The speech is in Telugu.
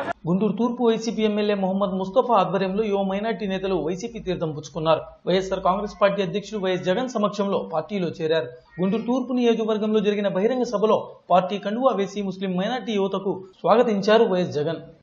గుంటూరు తూర్పు వైసీపీ ఎమ్మెల్యే మొహమ్మద్ ముస్తఫా ఆధ్వర్యంలో యువ మైనార్టీ నేతలు వైసీపీ తీర్థం పుచ్చుకున్నారు వైఎస్ఆర్ కాంగ్రెస్ పార్టీ అధ్యక్షులు వైఎస్ జగన్ సమక్షంలో పార్టీలో చేరారు గుంటూరు తూర్పు నియోజకవర్గంలో జరిగిన బహిరంగ సభలో పార్టీ కండువా వేసి ముస్లిం మైనార్టీ యువతకు స్వాగతించారు వైఎస్ జగన్